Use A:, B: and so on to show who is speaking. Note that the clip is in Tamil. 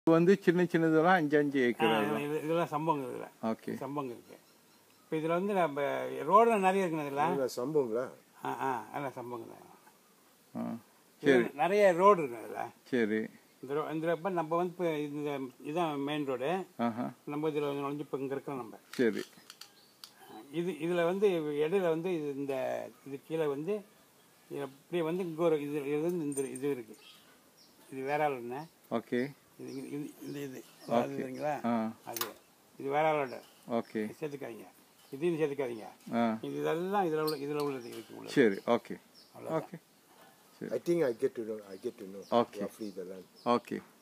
A: இது வந்து சின்ன சின்னதெல்லாம் அஞ்சு அஞ்சு
B: ஆ,
A: ஏக்கர்
B: இது இதெல்லாம் சம்பவம் இதில்
A: ஓகே
B: சம்பவம் இருக்கு இப்போ இதில் வந்து நம்ம ரோடில் நிறைய இருக்குண்ணா இதில்
C: இல்ல சம்பவங்களா
B: ஆ ஆ எல்லாம் சம்பவம் தான்
A: ஆ
B: இதுல நிறைய ரோடு இருக்கு இதில்
A: சரி
B: இந்த ரோ இந்த இப்போ நம்ம வந்து இப்போ இந்த இதுதான் மெயின் ரோடு
A: ஆஹா
B: நம்ம இதில் நுழைஞ்சு இப்போ இங்கே இருக்கோம் நம்ம
A: சரி
B: இது இதில் வந்து இடையில வந்து இது இந்த இது கீழே வந்து இது அப்படியே வந்து இங்கே ஒரு இது இது வந்து இந்த இது இருக்கு இது வேற ஆள் என்ன
A: ஓகே
B: இது இது- இது இந்த இது அது சரிங்களா
A: ஆ
B: அது இது வேற ஆளோட
A: ஓகே
B: சேர்த்துக்காதீங்க இதையும் சேர்த்துக்காதீங்க
A: ஆ
B: இது இதெல்லாம் இதில் உள்ள இதில் உள்ளது இருக்கு உள்ளது
A: சரி okay okay
C: I think I get to know I get to know
A: Okay.
C: roughly the land
A: okay